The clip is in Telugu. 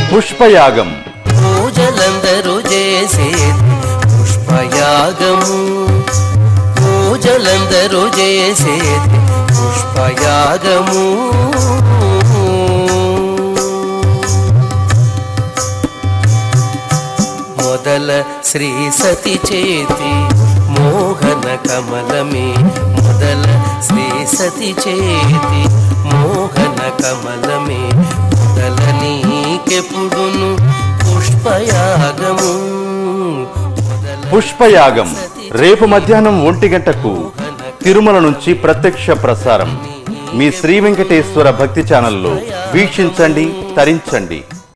పుష్పయాగం పూజలందరూ చేసేది పుష్పయాగము పూజలందరూ చేసేది పుష్పయాగము మొదల శ్రీ సతి చేతి మోహన కమలమే మొదల శ్రీ సతి చేతి మోహన కమలమే మొదల నీకెప్పుడును పుష్పయాగము మొదల పుష్పయాగం రేపు మధ్యాహ్నం ఒంటి గంటకు తిరుమల నుంచి ప్రత్యక్ష ప్రసారం మీ శ్రీ వెంకటేశ్వర భక్తి ఛానల్లో వీక్షించండి తరించండి